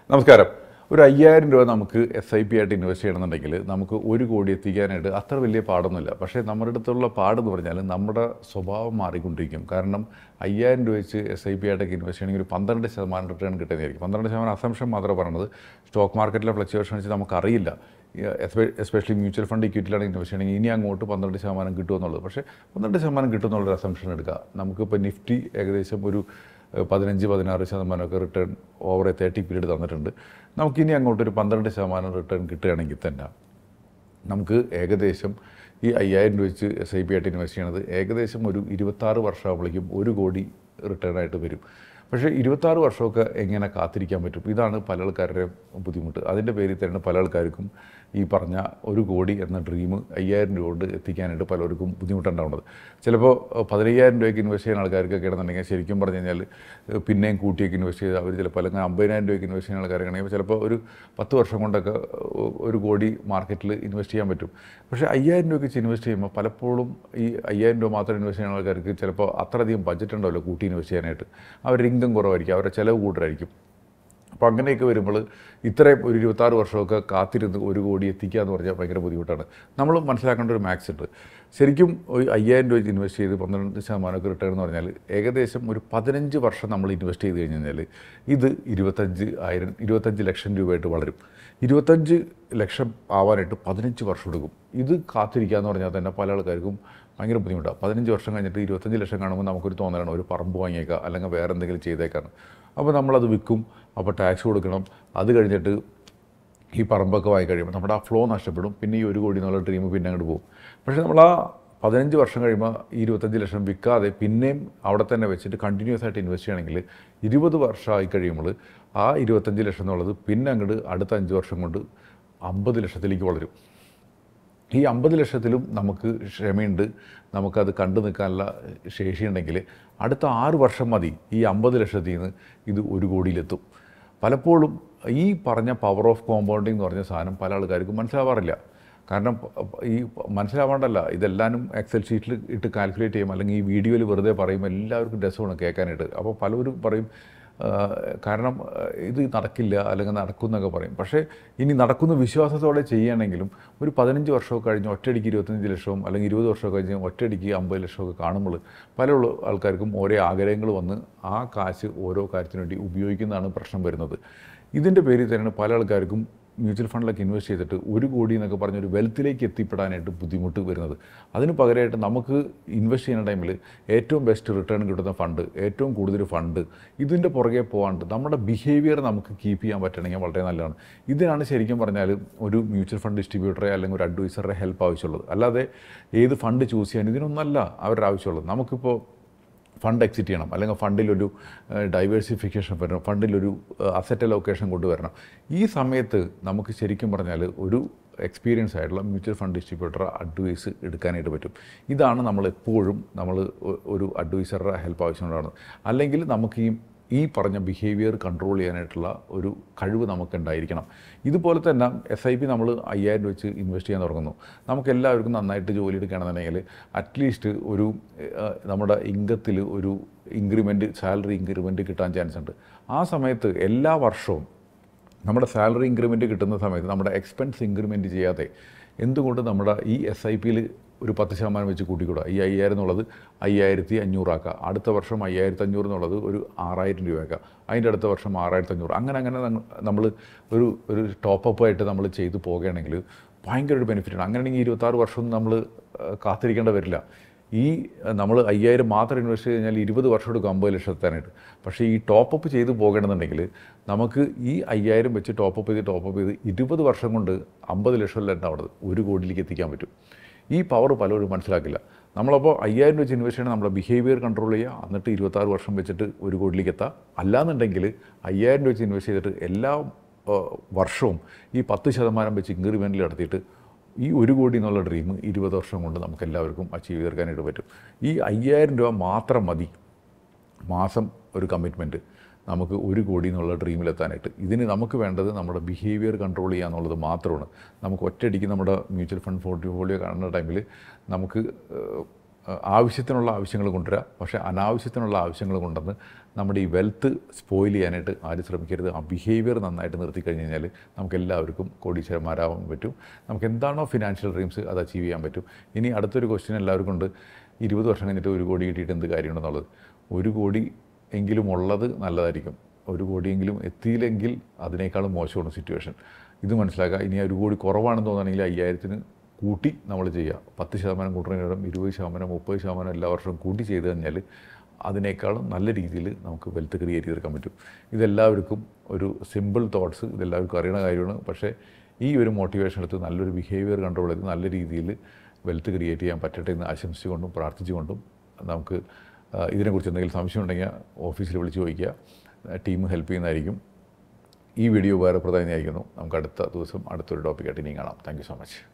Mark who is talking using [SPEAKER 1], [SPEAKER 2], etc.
[SPEAKER 1] നമസ്കാരം ഒരു അയ്യായിരം രൂപ നമുക്ക് എസ് ഐ പി ആയിട്ട് ഇൻവെസ്റ്റ് ചെയ്യണമെന്നുണ്ടെങ്കിൽ നമുക്ക് ഒരു കോടി എത്തിക്കാനായിട്ട് അത്ര വലിയ പാടൊന്നുമില്ല പക്ഷേ നമ്മുടെ അടുത്തുള്ള പാടെന്ന് പറഞ്ഞാൽ നമ്മുടെ സ്വഭാവം മാറിക്കൊണ്ടിരിക്കും കാരണം അയ്യായിരം രൂപ വെച്ച് എസ് ഐ പി ആയിട്ടൊക്കെ ഇൻവെസ്റ്റ് ചെയ്യണമെങ്കിൽ ഒരു പന്ത്രണ്ട് ശതമാനം റിട്ടേൺ കിട്ടുന്നതായിരിക്കും പന്ത്രണ്ട് ശതമാനം അസംഷൻ മാത്രമേ പറഞ്ഞത് സ്റ്റോക്ക് മാർക്കറ്റിലെ ഫ്ലക്ച്വേഷൻ വെച്ച് നമുക്കറിയില്ല എസ്പെഷ്യലി മ്യൂച്വൽ ഫണ്ട് ഇക്വിറ്റിയിലാണ് ഇൻവെസ്റ്റ് ചെയ്യണമെങ്കിൽ ഇനി അങ്ങോട്ട് പന്ത്രണ്ട് ശതമാനം കിട്ടുമെന്നുള്ളത് പക്ഷേ പന്ത്രണ്ട് ശതമാനം കിട്ടുമെന്നുള്ളൊരു അസംഷൻ എടുക്കുക നമുക്കിപ്പോൾ നിഫ്റ്റി ഏകദേശം ഒരു ഏഹ്, പതിനഞ്ച് പതിനാറ് ശതമാനമൊക്കെ return over a thirty period തന്നിട്ടുണ്ട് നമുക്കിനി അങ്ങോട്ടൊരു പന്ത്രണ്ട് ശതമാനം റിട്ടേൺ കിട്ടുകയാണെങ്കിൽ തന്നെ നമുക്ക് ഏകദേശം ഈ അയ്യായിരം രൂപ വെച്ച് എസ് ഐ പി ആയിട്ട് ഇൻവെസ്റ്റ് ചെയ്യണത് ഏകദേശം ഒരു ഇരുപത്താറ് വർഷമാകുമ്പോഴേക്കും ഒരു കോടി റിട്ടേൺ ആയിട്ട് വരും പക്ഷേ ഇരുപത്താറ് വർഷമൊക്കെ എങ്ങനെ കാത്തിരിക്കാൻ പറ്റും ഇതാണ് പല ആൾക്കാരുടെയും ബുദ്ധിമുട്ട് അതിൻ്റെ പേരിൽ തന്നെ പല ആൾക്കാർക്കും ഈ പറഞ്ഞ ഒരു കോടി എന്ന ഡ്രീം അയ്യായിരം രൂപ കൊണ്ട് എത്തിക്കാനായിട്ട് പലർക്കും ബുദ്ധിമുട്ടുണ്ടാവുന്നത് ചിലപ്പോൾ പതിനയ്യായിരം രൂപയ്ക്ക് ഇൻവെസ്റ്റ് ചെയ്യുന്ന ആൾക്കാർക്കൊക്കെ ആണെന്നുണ്ടെങ്കിൽ ശരിക്കും പറഞ്ഞു കഴിഞ്ഞാൽ ഏഹ്, പിന്നെയും കൂട്ടിയൊക്കെ ഇൻവെസ്റ്റ് ചെയ്ത് അവർ ചിലപ്പോൾ അല്ലെങ്കിൽ അമ്പതിനായിരം രൂപയ്ക്ക് ഇൻവെസ്റ്റ് ചെയ്യുന്ന ആൾക്കാരാണെങ്കിൽ ചിലപ്പോൾ ഒരു പത്ത് വർഷം കൊണ്ടൊക്കെ ഏഹ്, ഒരു കോടി മാർക്കറ്റിൽ ഇൻവെസ്റ്റ് ചെയ്യാൻ പറ്റും പക്ഷേ അയ്യായിരം രൂപയ്ക്ക് വെച്ച് ഇൻവെസ്റ്റ് ചെയ്യുമ്പോൾ പലപ്പോഴും ഈ അയ്യായിരം രൂപ മാത്രം ഇൻവെസ്റ്റ് ചെയ്യുന്ന ആൾക്കാർക്ക് ചിലപ്പോൾ അത്രയധികം ബഡ്ജറ്റ് ഉണ്ടാവില്ല കൂട്ടി ഇൻവെസ്റ്റ് ചെയ്യാനായിട്ട് അവരുടെ ഇൻകം കുറവായിരിക്കും അവരുടെ ചിലവ് കൂടുതലായിരിക്കും അപ്പോൾ അങ്ങനെയൊക്കെ വരുമ്പോൾ ഇത്രയും ഒരു ഇരുപത്താറ് വർഷമൊക്കെ കാത്തിരുന്ന് ഒരു കോടി എത്തിക്കുക എന്ന് പറഞ്ഞാൽ ഭയങ്കര ബുദ്ധിമുട്ടാണ് നമ്മൾ മനസ്സിലാക്കേണ്ട ഒരു മാക്സ് ഉണ്ട് ശരിക്കും ഒരു അയ്യായിരം രൂപ ഇൻവെസ്റ്റ് ചെയ്ത് പന്ത്രണ്ട് ശതമാനമൊക്കെ റിട്ടേൺ എന്ന് പറഞ്ഞാൽ ഏകദേശം ഒരു പതിനഞ്ച് വർഷം നമ്മൾ ഇൻവെസ്റ്റ് ചെയ്ത് കഴിഞ്ഞ് കഴിഞ്ഞാൽ ഇത് ഇരുപത്തഞ്ച് ആയിരം ഇരുപത്തഞ്ച് ലക്ഷം രൂപയായിട്ട് വളരും ഇരുപത്തഞ്ച് ലക്ഷം ആവാനായിട്ട് പതിനഞ്ച് വർഷം എടുക്കും ഇത് കാത്തിരിക്കുക എന്ന് പറഞ്ഞാൽ തന്നെ പല ആൾക്കാർക്കും ഭയങ്കര ബുദ്ധിമുട്ടാണ് പതിനഞ്ച് വർഷം കഴിഞ്ഞിട്ട് ഇരുപത്തഞ്ച് ലക്ഷം കാണുമ്പോൾ നമുക്കൊരു തോന്നലാണ് ഒരു പറമ്പ് വാങ്ങിയേക്കാം അല്ലെങ്കിൽ വേറെ എന്തെങ്കിലും ചെയ്തേക്കാണ് അപ്പോൾ നമ്മളത് വിൽക്കും അപ്പോൾ ടാക്സ് കൊടുക്കണം അത് കഴിഞ്ഞിട്ട് ഈ പറമ്പൊക്കെ വാങ്ങി കഴിയുമ്പോൾ നമ്മുടെ ആ ഫ്ലോ നഷ്ടപ്പെടും പിന്നെ ഈ ഒരു കോടി എന്നുള്ള ഡ്രീം പിന്നെ അങ്ങോട്ട് പോകും പക്ഷേ നമ്മൾ ആ പതിനഞ്ച് വർഷം കഴിയുമ്പോൾ ഈ ഇരുപത്തഞ്ച് ലക്ഷം വിൽക്കാതെ പിന്നെയും അവിടെ തന്നെ വെച്ചിട്ട് കണ്ടിന്യൂസ് ആയിട്ട് ഇൻവെസ്റ്റ് ചെയ്യണമെങ്കിൽ ഇരുപത് വർഷമായി കഴിയുമ്പോൾ ആ ഇരുപത്തഞ്ച് ലക്ഷം എന്നുള്ളത് പിന്നെ അങ്ങോട്ട് അടുത്ത അഞ്ച് വർഷം കൊണ്ട് അമ്പത് ലക്ഷത്തിലേക്ക് വളരും ഈ അമ്പത് ലക്ഷത്തിലും നമുക്ക് ക്ഷമയുണ്ട് നമുക്കത് കണ്ടു നിൽക്കാനുള്ള ശേഷിയുണ്ടെങ്കിൽ അടുത്ത ആറ് വർഷം മതി ഈ അമ്പത് ലക്ഷത്തിൽ നിന്ന് ഇത് ഒരു കോടിയിലെത്തും പലപ്പോഴും ഈ പറഞ്ഞ പവർ ഓഫ് കോമ്പൗണ്ടിങ് എന്ന് പറഞ്ഞ സാധനം പല ആൾക്കാർക്കും മനസ്സിലാവാറില്ല കാരണം പ- പ- ഈ പ- മനസ്സിലാവാണ്ടല്ല ഇതെല്ലാനും എക്സൽ ഷീറ്റിൽ ഇട്ട് കാൽക്കുലേറ്റ് ചെയ്യും അല്ലെങ്കിൽ ഈ വീഡിയോയിൽ വെറുതെ പറയുമ്പോൾ എല്ലാവർക്കും രസമാണ് കേൾക്കാനായിട്ട് അപ്പോൾ പലരും പറയും ആ, കാരണം ആ, ഇത് നടക്കില്ല അല്ലെങ്കിൽ നടക്കും എന്നൊക്കെ പറയും പക്ഷേ ഇനി നടക്കുന്ന വിശ്വാസത്തോടെ ചെയ്യുകയാണെങ്കിലും ഒരു പതിനഞ്ച് വർഷമൊക്കെ കഴിഞ്ഞ് ഒറ്റയടിക്ക് ഇരുപത്തഞ്ച് ലക്ഷവും അല്ലെങ്കിൽ ഇരുപത് വർഷമൊക്കെ കഴിഞ്ഞ് ഒറ്റയടിക്ക് അമ്പത് ലക്ഷമൊക്കെ കാണുമ്പോൾ പല ഉള്ള- ആൾക്കാർക്കും ഓരോ ആഗ്രഹങ്ങൾ വന്ന് ആ കാശ് ഓരോ കാര്യത്തിനു വേണ്ടി ഉപയോഗിക്കുന്നതാണ് പ്രശ്നം വരുന്നത് ഇതിൻ്റെ പേരിൽ തന്നെയാണ് പല ആൾക്കാർക്കും മ്യൂച്വൽ ഫണ്ടിലൊക്കെ ഇൻവെസ്റ്റ് ചെയ്തിട്ട് ഒരു കോടി എന്നൊക്കെ പറഞ്ഞ ഒരു വെൽത്തിലേക്ക് എത്തിപ്പെടാനായിട്ട് ബുദ്ധിമുട്ട് വരുന്നത് അതിന് പകരമായിട്ട് നമുക്ക് ഇൻവെസ്റ്റ് ചെയ്യുന്ന ടൈമിൽ ഏറ്റവും ബെസ്റ്റ് റിട്ടേൺ കിട്ടുന്ന ഫണ്ട് ഏറ്റവും കൂടുതൽ ഫണ്ട് ഇതിൻ്റെ പുറകെ പോകാണ്ട് നമ്മുടെ ബിഹേവിയർ നമുക്ക് കീപ്പ് ചെയ്യാൻ പറ്റണമെങ്കിൽ വളരെ നല്ലതാണ് ഇതിനാണ് ശരിക്കും പറഞ്ഞാൽ ഒരു മ്യൂച്വൽ ഫണ്ട് ഡിസ്ട്രിബ്യൂട്ടറെ അല്ലെങ്കിൽ ഒരു അഡ്വൈസറുടെ ഹെൽപ്പ് ആവശ്യമുള്ളത് അല്ലാതെ ഏത് ഫണ്ട് ചൂസ് ചെയ്യാൻ ഇതിനൊന്നല്ല അവരുടെ ആവശ്യമുള്ളത് നമുക്കിപ്പോൾ ഫണ്ട് എക്സിറ്റ് ചെയ്യണം അല്ലെങ്കിൽ ഫണ്ടിലൊരു ഡൈവേഴ്സിഫിക്കേഷൻ വരണം ഫണ്ടിലൊരു അസറ്റ് ലൊക്കേഷൻ കൊണ്ടുവരണം ഈ സമയത്ത് നമുക്ക് ശരിക്കും പറഞ്ഞാൽ ഒരു എക്സ്പീരിയൻസ് ആയിട്ടുള്ള മ്യൂച്വൽ ഫണ്ട് ഡിസ്ട്രിബ്യൂട്ടർ അഡ്വൈസ് എടുക്കാനായിട്ട് പറ്റും ഇതാണ് നമ്മൾ എപ്പോഴും നമ്മൾ ഒ- ഒരു അഡ്വൈസറുടെ ഹെൽപ്പ് ആവശ്യമുള്ളതാണ് അല്ലെങ്കിൽ നമുക്ക് ഈ ഈ പറഞ്ഞ ബിഹേവിയർ കൺട്രോൾ ചെയ്യാനായിട്ടുള്ള ഒരു കഴിവ് നമുക്ക് ഉണ്ടായിരിക്കണം ഇതുപോലെ തന്നെ എസ് ഐ പി നമ്മൾ അയ്യായിരം വെച്ച് ഇൻവെസ്റ്റ് ചെയ്യാൻ തുടങ്ങുന്നു നമുക്ക് എല്ലാവർക്കും നന്നായിട്ട് ജോലി എടുക്കുകയാണെന്നുണ്ടെങ്കിൽ അറ്റ്ലീസ്റ്റ് ഒരു ഏഹ്, നമ്മുടെ ഇൻകത്തിൽ ഒരു ഇൻക്രിമെൻറ്റ് സാലറി ഇൻക്രിമെൻറ്റ് കിട്ടാൻ ചാൻസ് ഉണ്ട് ആ സമയത്ത് എല്ലാ വർഷവും നമ്മുടെ സാലറി ഇൻക്രിമെൻറ്റ് കിട്ടുന്ന സമയത്ത് നമ്മുടെ എക്സ്പെൻസ് ഇൻക്രിമെൻറ്റ് ചെയ്യാതെ എന്തുകൊണ്ട് നമ്മുടെ ഈ എസ് ഐ പിയിൽ ഒരു പത്ത് ശതമാനം വെച്ച് കൂട്ടിക്കൂടാ ഈ അയ്യായിരം എന്നുള്ളത് അയ്യായിരത്തി അഞ്ഞൂറാക്കുക അടുത്ത വർഷം അയ്യായിരത്തി അഞ്ഞൂറ് എന്നുള്ളത് ഒരു ആറായിരം രൂപയാക്കുക അതിൻ്റെ അടുത്ത വർഷം ആറായിരത്തി അഞ്ഞൂറ് അങ്ങനെ അങ്ങനെ നമ്മൾ ഒരു ഒരു ടോപ്പപ്പ് ആയിട്ട് നമ്മൾ ചെയ്തു പോകുകയാണെങ്കിൽ ഭയങ്കര ഒരു ബെനിഫിറ്റാണ് അങ്ങനെയാണെങ്കിൽ ഇരുപത്താറ് വർഷം നമ്മൾ കാത്തിരിക്കേണ്ട വരില്ല ഈ നമ്മൾ അയ്യായിരം മാത്രം ഇൻവെസ്റ്റ് ചെയ്ത് കഴിഞ്ഞാൽ ഇരുപത് വർഷം എടുക്കും അമ്പത് ലക്ഷത്താനായിട്ട് പക്ഷേ ഈ ടോപ്പപ്പ് ചെയ്ത് പോകണമെന്നുണ്ടെങ്കിൽ നമുക്ക് ഈ അയ്യായിരം വെച്ച് ടോപ്പപ്പ് ചെയ്ത് ടോപ്പപ്പ് ചെയ്ത് ഇരുപത് വർഷം കൊണ്ട് അമ്പത് ലക്ഷമല്ല ഉണ്ടാവുന്നത് ഒരു കോടിയിലേക്ക് എത്തിക്കാൻ പറ്റും ഈ പവർ പലരും മനസ്സിലാക്കില്ല നമ്മളപ്പോൾ അയ്യായിരം വെച്ച് ഇൻവെസ്റ്റ് ചെയ്യണം നമ്മുടെ ബിഹേവിയർ കൺട്രോൾ ചെയ്യുക എന്നിട്ട് ഇരുപത്താറ് വർഷം വെച്ചിട്ട് ഒരു കോടിയിലേക്ക് എത്താം അല്ലാന്നുണ്ടെങ്കിൽ അയ്യായിരം വെച്ച് ഇൻവെസ്റ്റ് ചെയ്തിട്ട് എല്ലാ ആ, വർഷവും ഈ പത്ത് ശതമാനം വെച്ച് ഇൻക്രിമെൻറ്റിൽ നടത്തിയിട്ട് ഈ ഒരു കോടി എന്നുള്ള ഡ്രീം ഇരുപത് വർഷം കൊണ്ട് നമുക്ക് എല്ലാവർക്കും അച്ചീവ് തീർക്കാനായിട്ട് പറ്റും ഈ അയ്യായിരം രൂപ മാത്രം മതി മാസം ഒരു കമ്മിറ്റ്മെൻറ്റ് നമുക്ക് ഒരു കോടി എന്നുള്ള ഡ്രീമിലെത്താനായിട്ട് ഇതിന് നമുക്ക് വേണ്ടത് നമ്മുടെ ബിഹേവിയർ കൺട്രോൾ ചെയ്യുക എന്നുള്ളത് മാത്രമാണ് നമുക്ക് ഒറ്റയടിക്ക് നമ്മുടെ മ്യൂച്വൽ ഫണ്ട് പോർട്ട്ഫോളിയോ കാണുന്ന ടൈമിൽ നമുക്ക് ഏഹ്, ആ, ആവശ്യത്തിനുള്ള ആവശ്യങ്ങൾ കൊണ്ടുവരിക പക്ഷേ അനാവശ്യത്തിനുള്ള ആവശ്യങ്ങൾ കൊണ്ടുവന്ന് നമ്മുടെ ഈ വെൽത്ത് സ്പോയിൽ ചെയ്യാനായിട്ട് ആരും ശ്രമിക്കരുത് ആ ബിഹേവിയർ നന്നായിട്ട് നിർത്തി കഴിഞ്ഞ് കഴിഞ്ഞാൽ നമുക്ക് എല്ലാവർക്കും കോടീശ്വരന്മാരാവാൻ പറ്റും നമുക്ക് എന്താണോ ഫിനാൻഷ്യൽ ഡ്രീംസ് അത് അച്ചീവ് ചെയ്യാൻ പറ്റും ഇനി അടുത്തൊരു ക്വസ്റ്റ്യൻ എല്ലാവർക്കും ഉണ്ട് ഇരുപത് വർഷം കഴിഞ്ഞിട്ട് ഒരു കോടി കിട്ടിയിട്ട് എന്ത് കാര്യമുണ്ടെന്നുള്ളത് ഒരു കോടി എങ്കിലും ഉള്ളത് നല്ലതായിരിക്കും ഒരു കോടിയെങ്കിലും എത്തിയില്ലെങ്കിൽ അതിനേക്കാളും മോശമാണ് സിറ്റുവേഷൻ ഇത് മനസ്സിലാക്കുക ഇനി ആ ഒരു കോടി കുറവാണെന്ന് തോന്നുകയാണെങ്കിൽ അയ്യായിരത്തിന് കൂട്ടി നമ്മൾ ചെയ്യുക പത്ത് ശതമാനം കൂട്ടുന്നതിനും ഇരുപത് ശതമാനം മുപ്പത് ശതമാനം എല്ലാ വർഷവും കൂട്ടി ചെയ്ത് കഴിഞ്ഞാൽ അതിനേക്കാളും നല്ല രീതിയിൽ നമുക്ക് വെൽത്ത് ക്രിയേറ്റ് ചെയ്തെടുക്കാൻ പറ്റും ഇതെല്ലാവർക്കും ഒരു സിമ്പിൾ തോട്ട്സ് ഇതെല്ലാവർക്കും അറിയണ കാര്യമാണ് പക്ഷേ ഈ ഒരു മോട്ടിവേഷൻ എടുത്ത് നല്ലൊരു ബിഹേവിയർ കൺട്രോൾ ചെയ്ത് നല്ല രീതിയിൽ വെൽത്ത് ക്രിയേറ്റ് ചെയ്യാൻ പറ്റട്ടെ എന്ന് ആശംസിച്ചുകൊണ്ടും പ്രാർത്ഥിച്ചുകൊണ്ടും നമുക്ക് ആ, ഇതിനെക്കുറിച്ച് എന്തെങ്കിലും സംശയം ഉണ്ടെങ്കിൽ ഓഫീസിൽ വിളിച്ച് ചോദിക്കുക ടീം ഹെൽപ്പ് ചെയ്യുന്നതായിരിക്കും ഈ വീഡിയോ ഉപകാരപ്രദമായിരിക്കുന്നു നമുക്ക് അടുത്ത ദിവസം അടുത്തൊരു ടോപ്പിക്കായിട്ട് ഇനിയും കാണാം താങ്ക് യു സോ മച്ച്